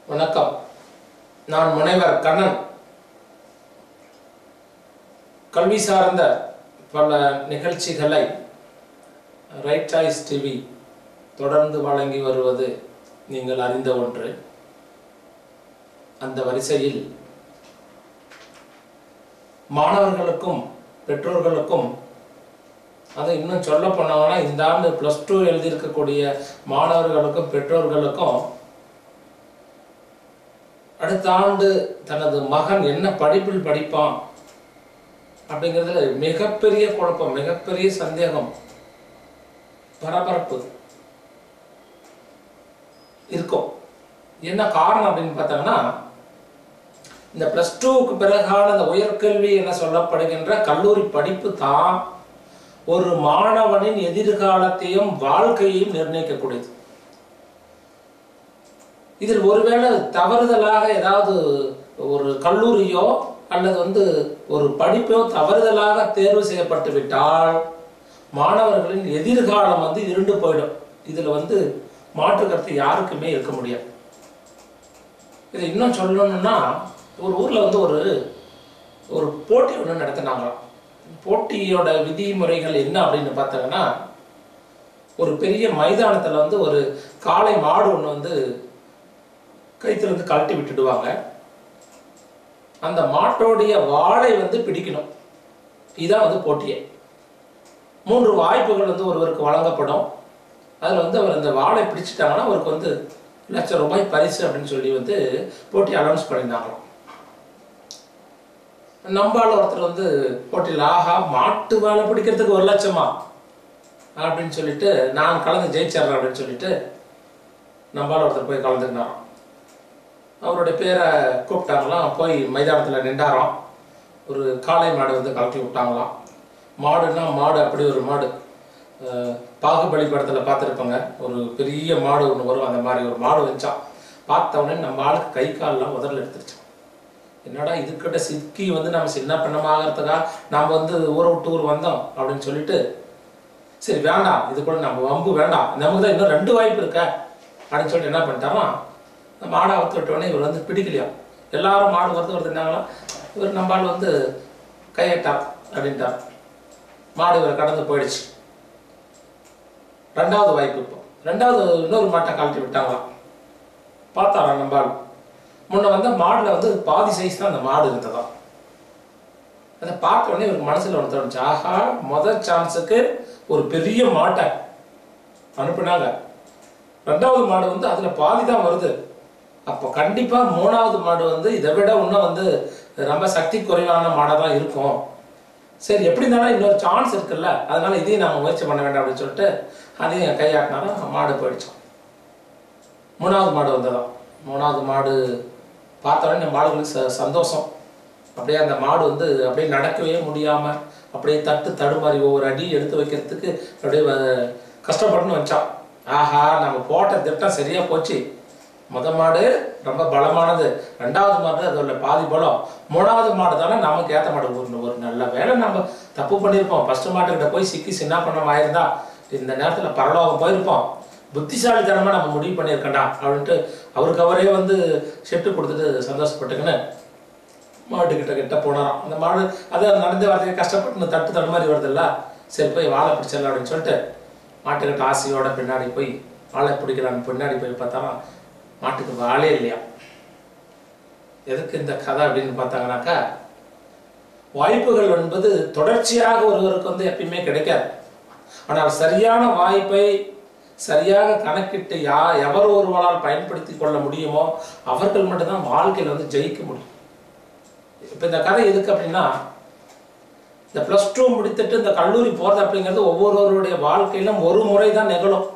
வணக்கம் நான் முனைவர் கண்ணன் கல்வி சார்ந்த பல நிகழ்ச்சிகளை ரைட் சாய்ஸ் டிவி தொடர்ந்து வழங்கி வருவது நீங்கள் அறிந்த ஒன்று அந்த வரிசையில் மாணவர்களுக்கும் பெற்றோர்களுக்கும் அது இன்னும் சொல்ல போனாங்கன்னா இந்த ஆண்டு ப்ளஸ் டூ எழுதியிருக்கக்கூடிய மாணவர்களுக்கும் பெற்றோர்களுக்கும் அடுத்த ஆண்டு தனது மகன் என்ன படிப்பில் படிப்பான் அப்படிங்கிறதுல மிகப்பெரிய குழப்பம் மிகப்பெரிய சந்தேகம் பரபரப்பு இருக்கும் என்ன காரணம் அப்படின்னு பார்த்தாங்கன்னா இந்த பிளஸ் டூக்கு பிறகான இந்த உயர்கல்வி என சொல்லப்படுகின்ற கல்லூரி படிப்பு தான் ஒரு மாணவனின் எதிர்காலத்தையும் வாழ்க்கையையும் நிர்ணயிக்கக்கூடியது இதில் ஒருவேளை தவறுதலாக ஏதாவது ஒரு கல்லூரியோ அல்லது வந்து ஒரு படிப்போ தவறுதலாக தேர்வு செய்யப்பட்டு விட்டால் மாணவர்களின் எதிர்காலம் வந்து இருண்டு போயிடும் இதுல வந்து மாற்று கருத்து யாருக்குமே இருக்க முடியாது இதை இன்னும் சொல்லணும்னா ஒரு ஊர்ல வந்து ஒரு ஒரு போட்டி ஒன்று நடத்தினாங்களாம் போட்டியோட விதிமுறைகள் என்ன அப்படின்னு பார்த்தாங்கன்னா ஒரு பெரிய மைதானத்துல வந்து ஒரு காளை மாடு ஒன்று வந்து கைத்துல இருந்து கழட்டி விட்டுடுவாங்க அந்த மாட்டோடைய வாளை வந்து பிடிக்கணும் இதான் வந்து போட்டியே மூன்று வாய்ப்புகள் வந்து ஒருவருக்கு வழங்கப்படும் அதில் வந்து அவர் அந்த வாளை பிடிச்சிட்டாங்கன்னா அவருக்கு வந்து லட்சம் ரூபாய் பரிசு அப்படின்னு சொல்லி வந்து போட்டி அனௌன்ஸ் பண்ணியிருந்தாங்களாம் நம்பால் ஒருத்தர் வந்து போட்டியில் ஆஹா மாட்டு வாழை பிடிக்கிறதுக்கு ஒரு லட்சமா அப்படின்னு சொல்லிட்டு நான் கலந்து ஜெயிச்சிடுறேன் அப்படின்னு சொல்லிட்டு நம்பால் ஒருத்தர் போய் கலந்துக்கினாராம் அவருடைய பேரை கூப்பிட்டாங்களாம் போய் மைதானத்தில் நின்றாராம் ஒரு காளை மாடு வந்து கலட்டி விட்டாங்களாம் மாடுன்னா மாடு அப்படி ஒரு மாடு அஹ் பாகுபலி படத்தில் பார்த்துருப்போங்க ஒரு பெரிய மாடு ஒன்று வரும் அந்த மாதிரி ஒரு மாடு வச்சான் பார்த்த உடனே நம்ம ஆளுக்கு கை கால்லாம் முதல்ல எடுத்துருச்சான் என்னடா இதுக்கிட்ட சிக்கி வந்து நம்ம சின்ன பின்னமாகறதுக்கா நம்ம வந்து ஊரை விட்டு ஊர் வந்தோம் அப்படின்னு சொல்லிட்டு சரி வேண்டாம் இது கூட நம்ம வம்பு வேண்டாம் நமக்கு தான் இன்னும் ரெண்டு வாய்ப்பு இருக்க அப்படின்னு சொல்லிட்டு என்ன பண்ணிட்டாராம் இந்த மாடை அவுத்து விட்டோடனே இவர் வந்து பிடிக்கலையா எல்லாரும் மாடு வருது வருதுன்னாங்களா இவர் நம்மால் வந்து கையட்டார் அப்படின்ட்டார் மாடு இவர் கடந்து போயிடுச்சு ரெண்டாவது வாய்ப்பு இப்போ ரெண்டாவது இன்னொரு மாட்டை கழட்டி விட்டாங்களாம் பார்த்தாராம் நம்பால் முன்ன வந்த மாடுல வந்து பாதி சைஸ் தான் அந்த மாடு இருந்ததா அதை பார்த்த உடனே இவருக்கு மனசுல ஒன்று தோணுச்சு ஆஹா முதல் சான்ஸுக்கு ஒரு பெரிய மாட்டை அனுப்புனாங்க ரெண்டாவது மாடு வந்து அதுல பாதி தான் வருது அப்போ கண்டிப்பா மூணாவது மாடு வந்து இதை விட இன்னும் வந்து ரொம்ப சக்தி குறைவான மாடாக தான் இருக்கும் சரி எப்படி இருந்தாலும் இன்னொரு சான்ஸ் இருக்குல்ல அதனால இதையும் நம்ம முயற்சி பண்ண வேண்டாம் அப்படின்னு சொல்லிட்டு அதையும் கையாட்டினாலும் மாடு போயிடுச்சோம் மூணாவது மாடு வந்ததாம் மூணாவது மாடு பார்த்த உடனே மாடுகளுக்கு ச சந்தோஷம் அப்படியே அந்த மாடு வந்து அப்படியே நடக்கவே முடியாம அப்படியே தட்டு தடுமாறி ஒவ்வொரு அடி எடுத்து வைக்கிறதுக்கு அப்படியே வ- கஷ்டப்பட்டுன்னு வச்சான் ஆஹா நம்ம போட்ட திட்டம் சரியா போச்சு முத மாடு ரொம்ப பலமானது ரெண்டாவது மாடு அதோட பாதி பலம் மூணாவது மாடு தானே நமக்கு ஏத்த மாடு ஒரு ஒரு நல்ல வேலை நம்ம தப்பு பண்ணியிருப்போம் ஃபர்ஸ்ட் மாட்டுக்கிட்ட போய் சிக்கி சின்ன பண்ண ஆயிருந்தா இந்த நேரத்துல பரலோகம் போயிருப்போம் புத்திசாலித்தனமா நம்ம முடிவு பண்ணியிருக்கண்டா அப்படின்ட்டு அவருக்கு அவரே வந்து செட்டு கொடுத்துட்டு சந்தோஷப்பட்டுக்கின்னு மாட்டுக்கிட்ட கிட்ட போனாராம் அந்த மாடு அதை நடந்து வரதுக்கு கஷ்டப்பட்டு தட்டு தடுமாறி வருதுல்ல சரி போய் வாழை பிடிச்சிடலாம் அப்படின்னு சொல்லிட்டு மாட்டுக்கிட்ட ஆசையோட பின்னாடி போய் வாழை பிடிக்கலான்னு பின்னாடி போய் பார்த்தாராம் மாட்டுக்கு வாழே இல்லையா எதுக்கு இந்த கதை அப்படின்னு பார்த்தாங்கனாக்கா வாய்ப்புகள் என்பது தொடர்ச்சியாக ஒருவருக்கு வந்து எப்பயுமே கிடைக்காது ஆனால் சரியான வாய்ப்பை சரியாக கணக்கிட்டு யா எவர் ஒருவரால் பயன்படுத்தி கொள்ள முடியுமோ அவர்கள் மட்டும்தான் வாழ்க்கையில் வந்து ஜெயிக்க முடியும் இப்போ இந்த கதை எதுக்கு அப்படின்னா இந்த ப்ளஸ் டூ முடித்துட்டு இந்த கல்லூரி போகிறது அப்படிங்கிறது ஒவ்வொருவருடைய வாழ்க்கையிலும் ஒரு முறை தான் நிகழும்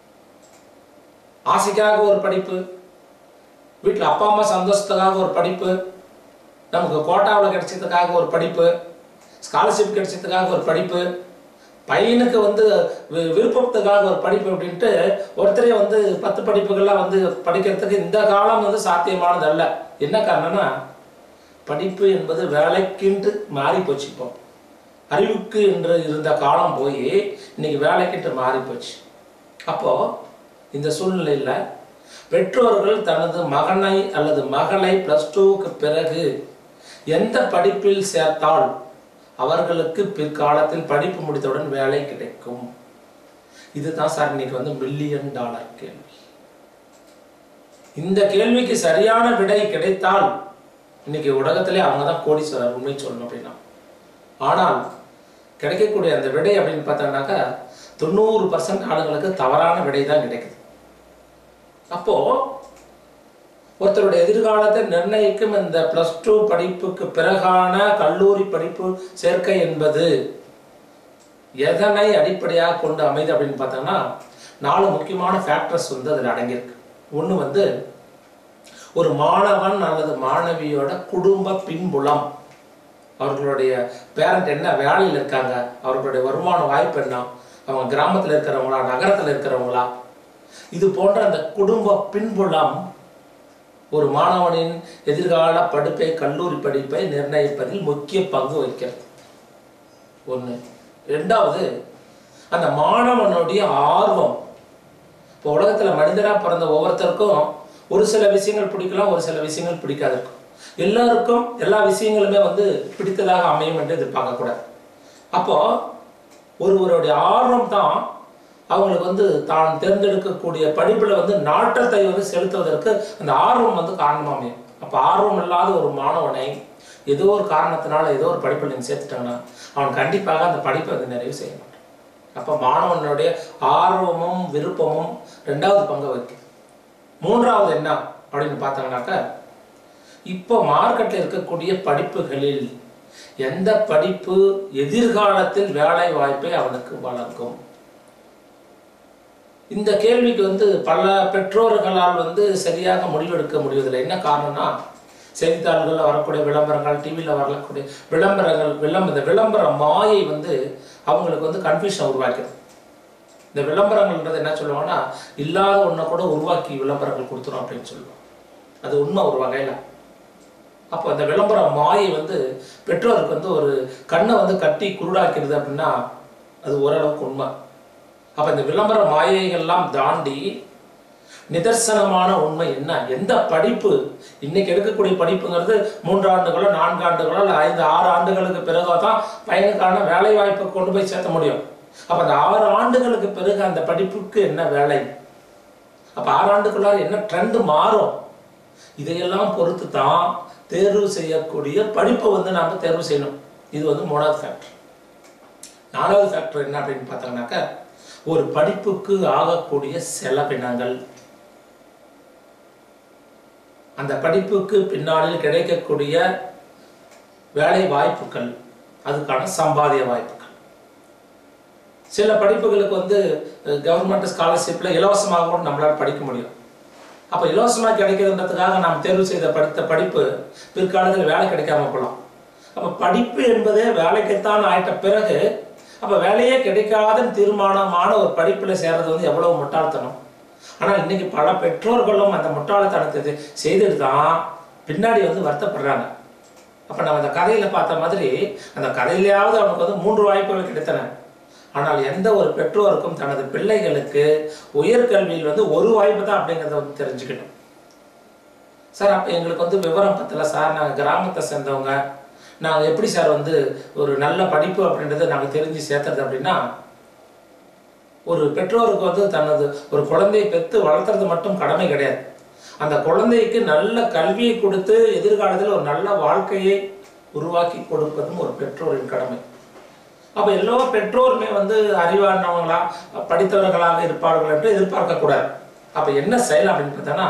ஆசைக்காக ஒரு படிப்பு வீட்டில் அப்பா அம்மா சந்தோஷத்துக்காக ஒரு படிப்பு நமக்கு கோட்டாவில் கிடைச்சதுக்காக ஒரு படிப்பு ஸ்காலர்ஷிப் கிடைச்சதுக்காக ஒரு படிப்பு பையனுக்கு வந்து வி- விருப்பத்துக்காக ஒரு படிப்பு அப்படின்ட்டு ஒருத்தரே வந்து பத்து படிப்புகள்லாம் வந்து படிக்கிறதுக்கு இந்த காலம் வந்து சாத்தியமானது அல்ல என்ன காரணம்னா படிப்பு என்பது வேலைக்குன்ட்டு மாறி போச்சு இப்போ அறிவுக்கு என்று இருந்த காலம் போய் இன்னைக்கு வேலைக்குன்ட்டு மாறி போச்சு அப்போ இந்த சூழ்நிலையில பெற்றோர்கள் தனது மகனை அல்லது மகளை பிளஸ் டூக்கு பிறகு எந்த படிப்பில் சேர்த்தால் அவர்களுக்கு பிற்காலத்தில் படிப்பு முடித்தவுடன் வேலை கிடைக்கும் இதுதான் சார் இன்னைக்கு வந்து மில்லியன் டாலர் கேள்வி இந்த கேள்விக்கு சரியான விடை கிடைத்தால் இன்னைக்கு உலகத்திலே அவங்க தான் கோடீஸ்வரர் உண்மை சொல்லணும் அப்படின்னா ஆனால் கிடைக்கக்கூடிய அந்த விடை அப்படின்னு பார்த்தோம்னாக்கா தொண்ணூறு பர்சன்ட் ஆளுங்களுக்கு தவறான விடை தான் கிடைக்குது அப்போ ஒருத்தருடைய எதிர்காலத்தை நிர்ணயிக்கும் இந்த பிளஸ் டூ படிப்புக்கு பிறகான கல்லூரி படிப்பு சேர்க்கை என்பது எதனை அடிப்படையாக கொண்டு அமைது அப்படின்னு பார்த்தோம்னா நாலு முக்கியமான ஃபேக்டர்ஸ் வந்து அதில் அடங்கியிருக்கு ஒன்று வந்து ஒரு மாணவன் அல்லது மாணவியோட குடும்ப பின்புலம் அவர்களுடைய பேரண்ட் என்ன வேலையில் இருக்காங்க அவர்களுடைய வருமான வாய்ப்பு என்ன அவங்க கிராமத்தில் இருக்கிறவங்களா நகரத்தில் இருக்கிறவங்களா இது போன்ற அந்த குடும்ப பின்புலம் ஒரு மாணவனின் எதிர்கால படிப்பை கல்லூரி படிப்பை நிர்ணயிப்பதில் முக்கிய பங்கு வகிக்கிறது ஒன்று ரெண்டாவது அந்த மாணவனுடைய ஆர்வம் இப்போ உலகத்தில் மனிதராக பிறந்த ஒவ்வொருத்தருக்கும் ஒரு சில விஷயங்கள் பிடிக்கலாம் ஒரு சில விஷயங்கள் பிடிக்காது இருக்கும் எல்லாருக்கும் எல்லா விஷயங்களுமே வந்து பிடித்ததாக அமையும் என்று எதிர்பார்க்கக்கூடாது அப்போ ஒருவருடைய ஆர்வம் தான் அவங்களுக்கு வந்து தான் தேர்ந்தெடுக்கக்கூடிய படிப்புல வந்து நாட்டத்தை வந்து செலுத்துவதற்கு அந்த ஆர்வம் வந்து காரணமா அமையும் அப்ப ஆர்வம் இல்லாத ஒரு மாணவனை ஏதோ ஒரு காரணத்தினால ஏதோ ஒரு படிப்பில் நீங்க சேர்த்துட்டாங்கன்னா அவன் கண்டிப்பாக அந்த படிப்பை வந்து நிறைவு செய்ய மாட்டான் அப்ப மாணவனுடைய ஆர்வமும் விருப்பமும் ரெண்டாவது பங்கு வகிக்குது மூன்றாவது என்ன அப்படின்னு பார்த்தாங்கன்னாக்கா இப்போ மார்க்கெட்டில் இருக்கக்கூடிய படிப்புகளில் எந்த படிப்பு எதிர்காலத்தில் வேலை வாய்ப்பை அவனுக்கு வழங்கும் இந்த கேள்விக்கு வந்து பல பெற்றோர்களால் வந்து சரியாக முடிவெடுக்க முடிவதில்லை என்ன காரணம்னா செய்தித்தாள்களில் வரக்கூடிய விளம்பரங்கள் டிவியில் வரக்கூடிய விளம்பரங்கள் விளம்ப இந்த விளம்பர மாயை வந்து அவங்களுக்கு வந்து கன்ஃபியூஷன் உருவாக்குது இந்த விளம்பரங்கள்ன்றது என்ன சொல்லுவாங்கன்னா இல்லாத ஒன்றை கூட உருவாக்கி விளம்பரங்கள் கொடுத்துரும் அப்படின்னு சொல்லுவோம் அது உண்மை ஒரு வகையில் அப்போ அந்த விளம்பர மாயை வந்து பெற்றோருக்கு வந்து ஒரு கண்ணை வந்து கட்டி குருடாக்கிறது அப்படின்னா அது ஓரளவுக்கு உண்மை அப்போ இந்த விளம்பர மாயைகள்லாம் தாண்டி நிதர்சனமான உண்மை என்ன எந்த படிப்பு இன்னைக்கு எடுக்கக்கூடிய படிப்புங்கிறது மூன்று ஆண்டுகளோ நான்கு ஆண்டுகளோ இல்லை ஐந்து ஆறு ஆண்டுகளுக்கு பிறகு தான் பையனுக்கான வேலை வாய்ப்பை கொண்டு போய் சேர்த்த முடியும் அப்போ அந்த ஆறு ஆண்டுகளுக்கு பிறகு அந்த படிப்புக்கு என்ன வேலை அப்போ ஆறு ஆண்டுக்குள்ளார என்ன ட்ரெண்ட் மாறும் இதையெல்லாம் பொறுத்து தான் தேர்வு செய்யக்கூடிய படிப்பை வந்து நாம் தேர்வு செய்யணும் இது வந்து மூணாவது ஃபேக்டர் நாலாவது ஃபேக்டர் என்ன அப்படின்னு பார்த்தாங்கன்னாக்கா ஒரு படிப்புக்கு ஆகக்கூடிய செலவினங்கள் அந்த படிப்புக்கு பின்னாளில் கிடைக்கக்கூடிய வேலை வாய்ப்புகள் அதுக்கான சம்பாதிய வாய்ப்புகள் சில படிப்புகளுக்கு வந்து கவர்மெண்ட் ஸ்காலர்ஷிப்பில் இலவசமாக கூட நம்மளால் படிக்க முடியும் அப்போ இலவசமாக கிடைக்கிறதுன்றதுக்காக நாம் தேர்வு செய்த படித்த படிப்பு பிற்காலத்தில் வேலை கிடைக்காம போகலாம் அப்போ படிப்பு என்பதே வேலைக்குத்தான் ஆயிட்ட பிறகு அப்போ வேலையே கிடைக்காத தீர்மானமான ஒரு படிப்பில் சேர்றது வந்து எவ்வளவு முட்டாள்தனம் ஆனால் இன்னைக்கு பல பெற்றோர்களும் அந்த முட்டாள்தனத்தை செய்துட்டு தான் பின்னாடி வந்து வருத்தப்படுறாங்க அப்போ நம்ம அந்த கதையில் பார்த்த மாதிரி அந்த கதையிலேயாவது அவனுக்கு வந்து மூன்று வாய்ப்புகள் கிடைத்தன ஆனால் எந்த ஒரு பெற்றோருக்கும் தனது பிள்ளைகளுக்கு உயர்கல்வியில் வந்து ஒரு வாய்ப்பு தான் அப்படிங்கிறத வந்து தெரிஞ்சுக்கணும் சார் அப்போ எங்களுக்கு வந்து விவரம் பத்தல சார் நாங்கள் கிராமத்தை சேர்ந்தவங்க நாங்கள் எப்படி சார் வந்து ஒரு நல்ல படிப்பு அப்படின்றத நாங்கள் தெரிஞ்சு சேர்த்துறது அப்படின்னா ஒரு பெற்றோருக்கு வந்து தனது ஒரு குழந்தையை பெற்று வளர்த்துறது மட்டும் கடமை கிடையாது அந்த குழந்தைக்கு நல்ல கல்வியை கொடுத்து எதிர்காலத்தில் ஒரு நல்ல வாழ்க்கையை உருவாக்கி கொடுப்பதும் ஒரு பெற்றோரின் கடமை அப்போ எல்லா பெற்றோருமே வந்து அறிவானவங்களா படித்தவர்களாக இருப்பார்கள் என்று எதிர்பார்க்கக்கூடாது அப்போ என்ன செய்யலாம் அப்படின்னு பார்த்தோன்னா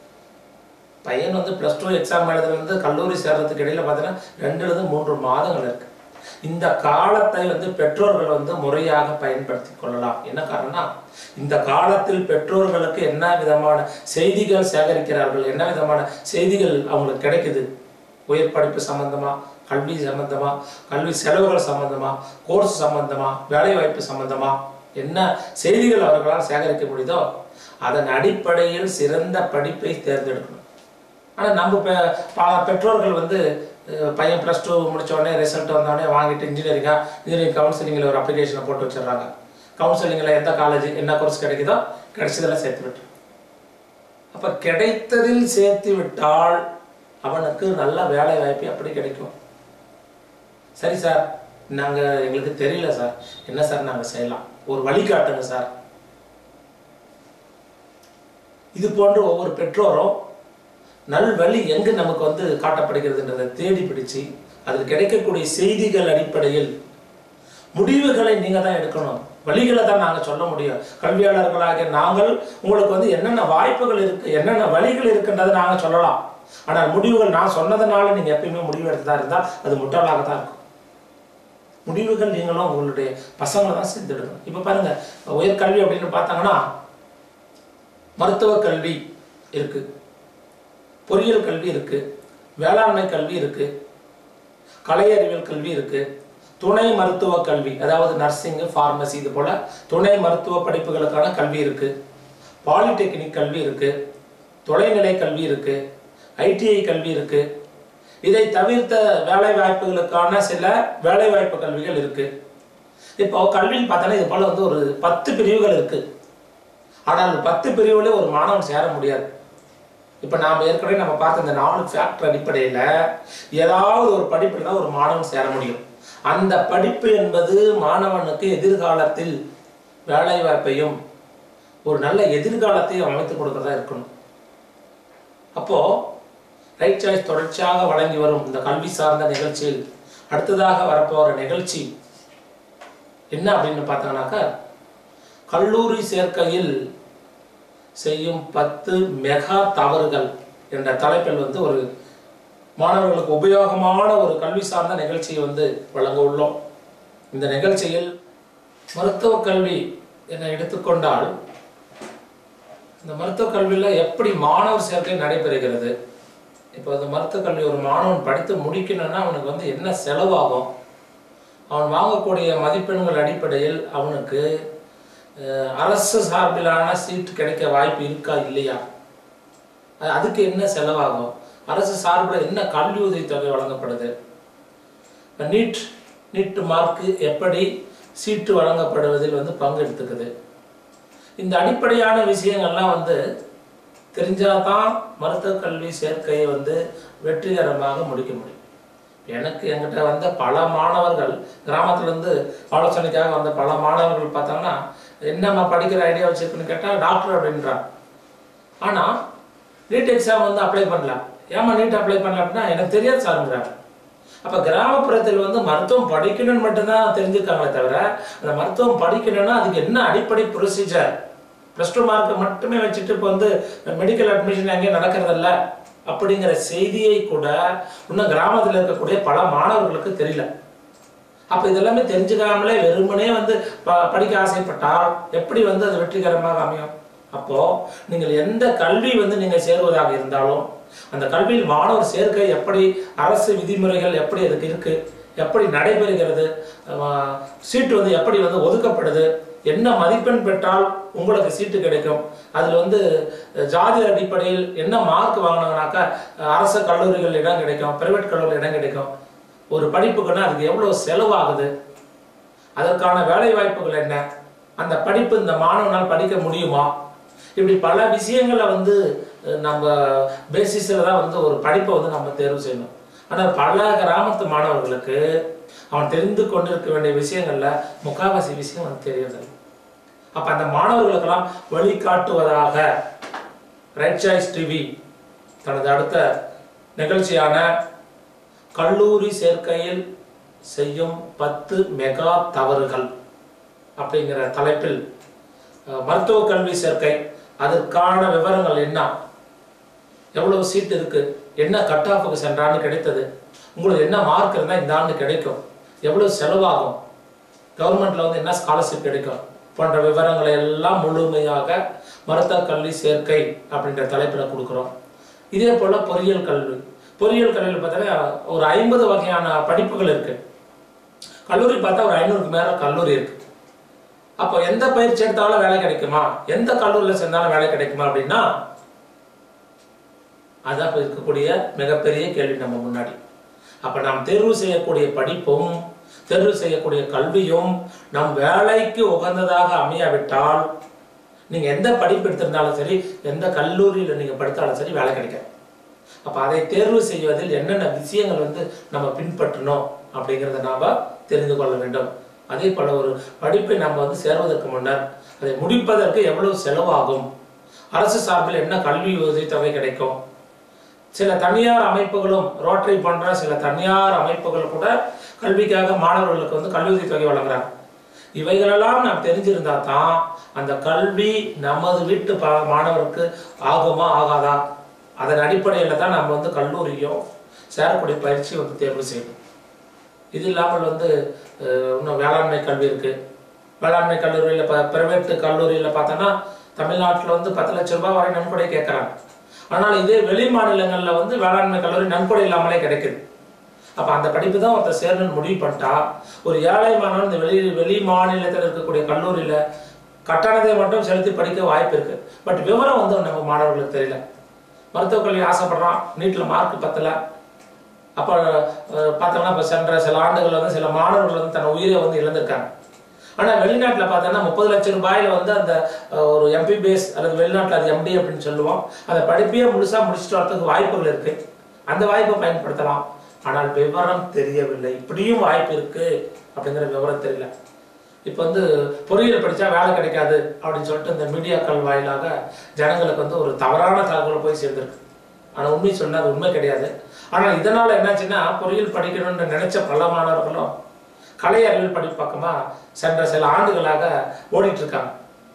பையன் வந்து ப்ளஸ் டூ எக்ஸாம் எழுதுலேருந்து கல்லூரி சேர்றதுக்கு இடையில பார்த்தீங்கன்னா ரெண்டுலேருந்து மூன்று மாதங்கள் இருக்கு இந்த காலத்தை வந்து பெற்றோர்கள் வந்து முறையாக பயன்படுத்தி கொள்ளலாம் என்ன காரணம்னா இந்த காலத்தில் பெற்றோர்களுக்கு என்ன விதமான செய்திகள் சேகரிக்கிறார்கள் என்ன விதமான செய்திகள் அவங்களுக்கு கிடைக்குது உயர் படிப்பு சம்பந்தமா கல்வி சம்பந்தமா கல்வி செலவுகள் சம்பந்தமா கோர்ஸ் சம்பந்தமா வேலைவாய்ப்பு சம்பந்தமா என்ன செய்திகள் அவர்களால் சேகரிக்க முடியுதோ அதன் அடிப்படையில் சிறந்த படிப்பை தேர்ந்தெடுக்கணும் ஆனால் நம்ம பெ ப- பெற்றோர்கள் வந்து அஹ், பையன் ப்ளஸ் டூ முடிச்ச உடனே ரிசல்ட் வந்தோடனே வாங்கிட்டு இன்ஜினியரிங்காக இன்ஜினியரிங் கவுன்சிலிங்கில் ஒரு அப்ளிகேஷனை போட்டு வச்சிடுறாங்க கவுன்சிலிங்கில் எந்த காலேஜ் என்ன கோர்ஸ் கிடைக்குதோ கிடைச்சதெல்லாம் சேர்த்து விட்டு அப்ப கிடைத்ததில் சேர்த்து விட்டால் அவனுக்கு நல்ல வேலை வாய்ப்பு எப்படி கிடைக்கும் சரி சார் நாங்க எங்களுக்கு தெரியல சார் என்ன சார் நாங்க செய்யலாம் ஒரு வழி காட்டுங்க சார் இது போன்று ஒவ்வொரு பெற்றோரும் நல் வழி எங்கு நமக்கு வந்து காட்டப்படுகிறதுன்றதை தேடி பிடிச்சு அதில் கிடைக்கக்கூடிய செய்திகள் அடிப்படையில் முடிவுகளை நீங்க தான் எடுக்கணும் வழிகளை தான் நாங்க சொல்ல முடியும் கல்வியாளர்களாகிய நாங்கள் உங்களுக்கு வந்து என்னென்ன வாய்ப்புகள் இருக்கு என்னென்ன வழிகள் இருக்குன்றதை நாங்க சொல்லலாம் ஆனால் முடிவுகள் நான் சொன்னதுனால நீங்க எப்பயுமே முடிவு எடுத்ததா இருந்தா அது முட்டாளாக தான் இருக்கும் முடிவுகள் நீங்களும் உங்களுடைய பசங்களை தான் சேர்த்துடுங்க இப்போ பாருங்க உயர்கல்வி அப்படின்னு பார்த்தாங்கன்னா மருத்துவ கல்வி இருக்கு பொறியியல் கல்வி இருக்கு வேளாண்மை கல்வி இருக்கு கலை அறிவியல் கல்வி இருக்கு துணை மருத்துவ கல்வி அதாவது நர்சிங் ஃபார்மசி இது போல துணை மருத்துவ படிப்புகளுக்கான கல்வி இருக்கு பாலிடெக்னிக் கல்வி இருக்கு தொலைநிலை கல்வி இருக்கு ஐடிஐ கல்வி இருக்கு இதை தவிர்த்த வேலை வாய்ப்புகளுக்கான சில வேலை வாய்ப்பு கல்விகள் இருக்கு இப்போ கல்வின்னு பார்த்தோன்னா இது போல வந்து ஒரு பத்து பிரிவுகள் இருக்கு ஆனால் அந்த பத்து பிரிவுல ஒரு மாணவன் சேர முடியாது இப்போ நாம் ஏற்கனவே நம்ம பார்த்த இந்த நாலு ஃபேக்டர் அடிப்படையில் ஏதாவது ஒரு படிப்பில் தான் ஒரு மாணவன் சேர முடியும் அந்த படிப்பு என்பது மாணவனுக்கு எதிர்காலத்தில் வேலை வாய்ப்பையும் ஒரு நல்ல எதிர்காலத்தையும் அமைத்து கொடுக்கறதா இருக்கணும் அப்போ ரைட் சாய்ஸ் தொடர்ச்சியாக வழங்கி வரும் இந்த கல்வி சார்ந்த நிகழ்ச்சியில் அடுத்ததாக வரப்போகிற நிகழ்ச்சி என்ன அப்படின்னு பார்த்தோம்னாக்கா கல்லூரி சேர்க்கையில் செய்யும் பத்து மெகா தவறுகள் என்ற தலைப்பில் வந்து ஒரு மாணவர்களுக்கு உபயோகமான ஒரு கல்வி சார்ந்த நிகழ்ச்சியை வந்து வழங்க உள்ளோம் இந்த நிகழ்ச்சியில் மருத்துவ கல்வி என எடுத்துக்கொண்டால் இந்த மருத்துவ கல்வியில் எப்படி மாணவர் சேர்க்கை நடைபெறுகிறது இப்போ இந்த மருத்துவ கல்வி ஒரு மாணவன் படித்து முடிக்கணும்னா அவனுக்கு வந்து என்ன செலவாகும் அவன் வாங்கக்கூடிய மதிப்பெண்கள் அடிப்படையில் அவனுக்கு அஹ், அரசு சார்பிலான சீட் கிடைக்க வாய்ப்பு இருக்கா இல்லையா அது- அதுக்கு என்ன செலவாகும் அரசு சார்பில் என்ன கல்வி உதவித்தொகை வழங்கப்படுது இப்ப நீட் நீட் மார்க்கு எப்படி சீட்டு வழங்கப்படுவதில் வந்து பங்கு எடுத்துக்குது இந்த அடிப்படையான விஷயங்கள்லாம் வந்து தெரிஞ்சாதான் மருத்துவ கல்வி சேர்க்கையை வந்து வெற்றிகரமாக முடிக்க முடியும் எனக்கு என்கிட்ட வந்த பல மாணவர்கள் கிராமத்துல இருந்து ஆலோசனைக்காக வந்த பல மாணவர்கள் பார்த்தாங்கன்னா என்னம்மா படிக்கிற ஐடியா வச்சிருக்குன்னு கேட்டால் டாக்டர் அப்படின்றான் ஆனா நீட் எக்ஸாம் வந்து அப்ளை பண்ணலாம் ஏமா நீட் அப்ளை பண்ணல அப்படின்னா எனக்கு தெரியாது சாருங்கிறாங்க அப்ப கிராமப்புறத்தில் வந்து மருத்துவம் படிக்கணும்னு மட்டும்தான் தெரிஞ்சுக்காங்களே தவிர அந்த மருத்துவம் படிக்கணும்னா அதுக்கு என்ன அடிப்படை ப்ரொசீஜர் ப்ளஸ் டூ மார்க் மட்டுமே வச்சுட்டு இப்போ வந்து மெடிக்கல் அட்மிஷன் எங்கேயும் நடக்கிறதில்ல அப்படிங்கிற செய்தியை கூட இன்னும் கிராமத்தில் இருக்கக்கூடிய பல மாணவர்களுக்கு தெரியல அப்ப இதெல்லாமே தெரிஞ்சுக்காமலே வெறுமனே வந்து ப- படிக்க ஆசைப்பட்டால் எப்படி வந்து அது வெற்றிகரமாக அமையும் அப்போ நீங்கள் எந்த கல்வி வந்து நீங்க சேருவதாக இருந்தாலும் அந்த கல்வியில் மாணவர் சேர்க்கை எப்படி அரசு விதிமுறைகள் எப்படி அதுக்கு இருக்கு எப்படி நடைபெறுகிறது அஹ் சீட்டு வந்து எப்படி வந்து ஒதுக்கப்படுது என்ன மதிப்பெண் பெற்றால் உங்களுக்கு சீட்டு கிடைக்கும் அதில் வந்து அஹ், ஜாதி அடிப்படையில் என்ன மார்க் வாங்கினாங்கனாக்கா அஹ், அரசு கல்லூரிகள் இடம் கிடைக்கும் பிரைவேட் கல்லூரியில் இடம் கிடைக்கும் ஒரு படிப்புக்குன்னா அதுக்கு எவ்வளவு செலவாகுது அதற்கான வேலை வாய்ப்புகள் என்ன அந்த படிப்பு இந்த மாணவனால் படிக்க முடியுமா இப்படி பல விஷயங்களை வந்து அஹ், நம்ம பேசிஸில் தான் வந்து ஒரு படிப்பை வந்து நம்ம தேர்வு செய்யணும் ஆனால் பல கிராமத்து மாணவர்களுக்கு அவன் தெரிந்து கொண்டிருக்க வேண்டிய விஷயங்கள்ல முக்காவாசி விஷயம் வந்து தெரியறதில்லை அப்ப அந்த மாணவர்களுக்கெல்லாம் வழிகாட்டுவதாக ரைட் சாய்ஸ் டிவி தனது அடுத்த நிகழ்ச்சியான கல்லூரி சேர்க்கையில் செய்யும் பத்து மெகா தவறுகள் அப்படிங்கிற தலைப்பில் அஹ், மருத்துவ கல்வி சேர்க்கை அதற்கான விவரங்கள் என்ன எவ்வளவு சீட் இருக்கு என்ன கட் ஆஃபுக்கு சென்றாண்டு கிடைத்தது உங்களுக்கு என்ன மார்க் இருந்தால் இந்த ஆண்டு கிடைக்கும் எவ்வளவு செலவாகும் கவர்மெண்ட்ல வந்து என்ன ஸ்காலர்ஷிப் கிடைக்கும் போன்ற விவரங்களை எல்லாம் முழுமையாக மருத்துவ கல்வி சேர்க்கை அப்படின்ற தலைப்பில் கொடுக்குறோம் இதே போல பொறியியல் கல்வி பொறியியல் கல்வியில் பார்த்தீங்கன்னா ஒரு ஐம்பது வகையான படிப்புகள் இருக்கு கல்லூரி பார்த்தா ஒரு ஐநூறுக்கு மேல கல்லூரி இருக்கு அப்போ எந்த பயிற்சி எடுத்தாலும் வேலை கிடைக்குமா எந்த கல்லூரியில் சேர்ந்தாலும் வேலை கிடைக்குமா அப்படின்னா அதான் இப்ப இருக்கக்கூடிய மிகப்பெரிய கேள்வி நம்ம முன்னாடி அப்ப நாம் தேர்வு செய்யக்கூடிய படிப்பும் தேர்வு செய்யக்கூடிய கல்வியும் நம் வேலைக்கு உகந்ததாக அமையாவிட்டால் நீங்கள் எந்த படிப்பு எடுத்திருந்தாலும் சரி எந்த கல்லூரியில் நீங்கள் படித்தாலும் சரி வேலை கிடைக்காது அப்போ அதை தேர்வு செய்வதில் என்னென்ன விஷயங்கள் வந்து நம்ம பின்பற்றணும் அப்படிங்கிறத நாம் தெரிந்து கொள்ள வேண்டும் அதே போல ஒரு படிப்பை நம்ம வந்து சேர்வதற்கு முன்னர் அதை முடிப்பதற்கு எவ்வளவு செலவாகும் அரசு சார்பில் என்ன கல்வி உதவித்தொகை கிடைக்கும் சில தனியார் அமைப்புகளும் ரோட்டரி போன்ற சில தனியார் அமைப்புகள் கூட கல்விக்காக மாணவர்களுக்கு வந்து கல்வி உதவித்தொகை வழங்குறாங்க இவைகளெல்லாம் நாம் தெரிஞ்சிருந்தா தான் அந்த கல்வி நமது வீட்டு ப மாணவருக்கு ஆகுமா ஆகாதா அதன் அடிப்படையில் தான் நம்ம வந்து கல்லூரியோ சேரக்கூடிய பயிற்சி வந்து தேர்வு செய்யணும் இது இல்லாமல் வந்து அஹ், இன்னும் வேளாண்மை கல்வி இருக்கு வேளாண்மை கல்லூரியில் இப்போ பிரைவேட் கல்லூரியில் பார்த்தோன்னா தமிழ்நாட்டில் வந்து பத்து லட்ச ரூபாய் வரை நன்கொடை கேட்குறாங்க ஆனால் இதே வெளி மாநிலங்களில் வந்து வேளாண்மை கல்லூரி நன்கொடை இல்லாமலே கிடைக்குது அப்போ அந்த படிப்பு தான் ஒருத்தர் சேரணும்னு முடிவு பண்ணிட்டா ஒரு ஏழை மாணவன் இந்த வெளி வெளி மாநிலத்தில் இருக்கக்கூடிய கல்லூரியில் கட்டணத்தை மட்டும் செலுத்தி படிக்க வாய்ப்பு இருக்கு பட் விவரம் வந்து நம்ம மாணவர்களுக்கு தெரியல மருத்துவக் கல்வி ஆசைப்படுறான் நீட்டில் மார்க் பத்தல அப்போ அஹ், பார்த்தோம்னா இப்போ சென்ற சில ஆண்டுகள் வந்து சில மாணவர்கள் வந்து தன் உயிரை வந்து இழந்திருக்காங்க ஆனால் வெளிநாட்டில் பார்த்தோன்னா முப்பது லட்சம் ரூபாயில வந்து அந்த அஹ், ஒரு எம்பிபிஎஸ் அல்லது வெளிநாட்டில் அது எம்டி அப்படின்னு சொல்லுவோம் அந்த படிப்பையே முழுசா முடிச்சுட்டு வரதுக்கு வாய்ப்புகள் இருக்கு அந்த வாய்ப்பை பயன்படுத்தலாம் ஆனால் விவரம் தெரியவில்லை இப்படியும் வாய்ப்பு இருக்கு அப்படிங்கிற விவரம் தெரியல இப்போ வந்து பொறியியல் படிச்சா வேலை கிடைக்காது அப்படின்னு சொல்லிட்டு இந்த மீடியாக்கள் வாயிலாக ஜனங்களுக்கு வந்து ஒரு தவறான தகவல் போய் சேர்ந்திருக்கு ஆனால் உண்மை சொன்னா அது உண்மை கிடையாது ஆனால் இதனால என்னாச்சுன்னா பொறியியல் படிக்கணும்னு நினைச்ச பல மாணவர்களும் கலை அறிவியல் படிப்பு பக்கமா சென்ற சில ஆண்டுகளாக ஓடிட்டு இருக்காங்க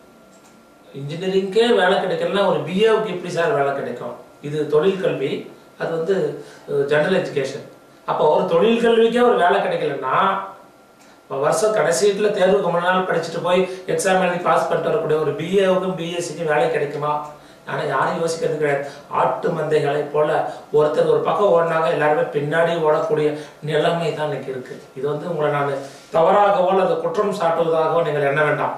இன்ஜினியரிங்கே வேலை கிடைக்கலன்னா ஒரு பிஏவுக்கு எப்படி சார் வேலை கிடைக்கும் இது தொழில் கல்வி அது வந்து ஜெனரல் எஜுகேஷன் அப்போ ஒரு தொழில் கல்விக்கே ஒரு வேலை கிடைக்கலன்னா இப்போ வருஷம் கடைசீட்டில் தேர்வுக்கு முன்னாள் படிச்சுட்டு போய் எக்ஸாம் எழுதி பாஸ் பண்ணிட்டு வரக்கூடிய ஒரு பிஏவுக்கும் பிஎஸ்சிக்கும் வேலை கிடைக்குமா ஆனால் யாரும் யோசிக்கிறது கிடையாது ஆட்டு மந்தைகளை போல ஒருத்தர் ஒரு பக்கம் ஓடினாங்க எல்லாருமே பின்னாடி ஓடக்கூடிய நிலைமை தான் இன்னைக்கு இருக்கு இது வந்து உங்களை நான் தவறாகவோ அல்லது குற்றம் சாட்டுவதாகவோ நீங்கள் எண்ண வேண்டாம்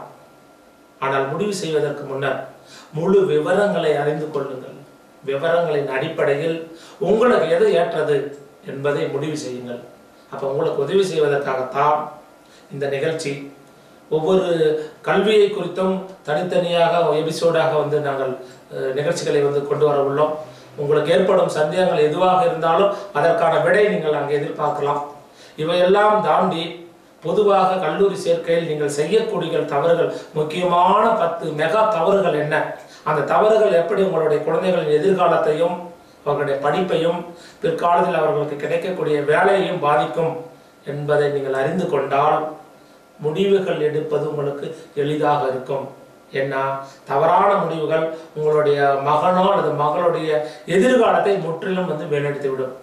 ஆனால் முடிவு செய்வதற்கு முன்னர் முழு விவரங்களை அறிந்து கொள்ளுங்கள் விவரங்களின் அடிப்படையில் உங்களுக்கு எது ஏற்றது என்பதை முடிவு செய்யுங்கள் அப்போ உங்களுக்கு உதவி செய்வதற்காகத்தான் இந்த நிகழ்ச்சி ஒவ்வொரு கல்வியை குறித்தும் தனித்தனியாக எபிசோடாக வந்து நாங்கள் அஹ், நிகழ்ச்சிகளை வந்து கொண்டு வர உள்ளோம் உங்களுக்கு ஏற்படும் சந்தேகங்கள் எதுவாக இருந்தாலும் அதற்கான விடை நீங்கள் அங்கே எதிர்பார்க்கலாம் இவையெல்லாம் தாண்டி பொதுவாக கல்லூரி சேர்க்கையில் நீங்கள் செய்யக்கூடிய தவறுகள் முக்கியமான பத்து மெகா தவறுகள் என்ன அந்த தவறுகள் எப்படி உங்களுடைய குழந்தைகளின் எதிர்காலத்தையும் அவர்களுடைய படிப்பையும் பிற்காலத்தில் அவர்களுக்கு கிடைக்கக்கூடிய வேலையையும் பாதிக்கும் என்பதை நீங்கள் அறிந்து கொண்டால் முடிவுகள் எடுப்பது உங்களுக்கு எளிதாக இருக்கும் ஏன்னா தவறான முடிவுகள் உங்களுடைய மகனோ அல்லது மகளுடைய எதிர்காலத்தை முற்றிலும் வந்து வேலெடுத்து விடும்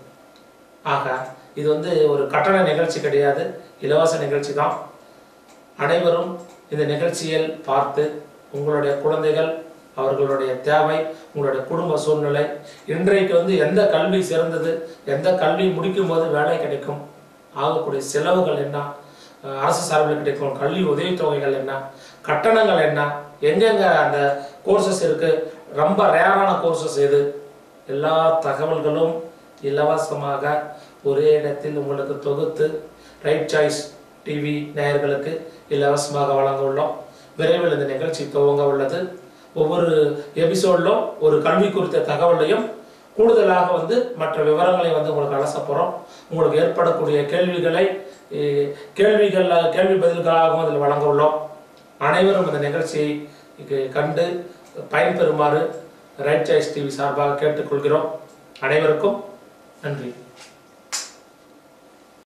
ஆக இது வந்து ஒரு கட்டண நிகழ்ச்சி கிடையாது இலவச நிகழ்ச்சி தான் அனைவரும் இந்த நிகழ்ச்சியில் பார்த்து உங்களுடைய குழந்தைகள் அவர்களுடைய தேவை உங்களுடைய குடும்ப சூழ்நிலை இன்றைக்கு வந்து எந்த கல்வி சிறந்தது எந்த கல்வி முடிக்கும் போது வேலை கிடைக்கும் ஆகக்கூடிய செலவுகள் என்ன அஹ் அரசு சார்பில் கிடைக்கும் கல்வி உதவித்தொகைகள் என்ன கட்டணங்கள் என்ன எங்கெங்க அந்த கோர்சஸ் இருக்கு ரொம்ப ரேரான கோர்சஸ் எது எல்லா தகவல்களும் இலவசமாக ஒரே இடத்தில் உங்களுக்கு தொகுத்து ரைட் சாய்ஸ் டிவி நேயர்களுக்கு இலவசமாக வழங்க உள்ளோம் விரைவில் இந்த நிகழ்ச்சி துவங்க உள்ளது ஒவ்வொரு எபிசோடிலும் ஒரு கல்வி குறித்த தகவலையும் கூடுதலாக வந்து மற்ற விவரங்களை வந்து உங்களுக்கு அலச போகிறோம் உங்களுக்கு ஏற்படக்கூடிய கேள்விகளை eh, கேள்விகள் கேள்வி பதில்களாகவும் அதில் வழங்க உள்ளோம் அனைவரும் இந்த நிகழ்ச்சியை இங்கு கண்டு பயன்பெறுமாறு ரைட் சாய்ஸ் டிவி சார்பாக கேட்டுக்கொள்கிறோம் அனைவருக்கும் நன்றி